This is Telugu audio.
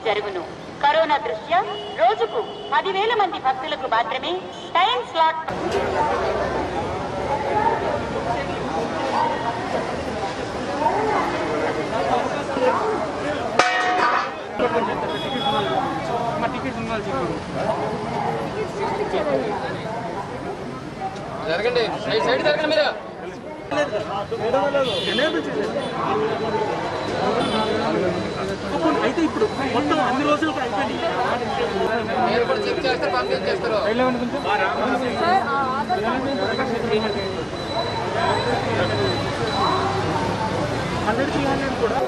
జరుగును కరోనా దృష్ట్యా రోజుకు పదివేల మంది భక్తులకు మాత్రమే టైం స్లాట్ జరగండి సైడ్ సైడ్ జరగండి మీరు అయితే ఇప్పుడు మొత్తం అన్ని రోజులకి అయిపోయింది మీరు కూడా చెక్ చేస్తారు పంపించేస్తారు హండ్రెడ్ త్రీ హండ్రెడ్ కూడా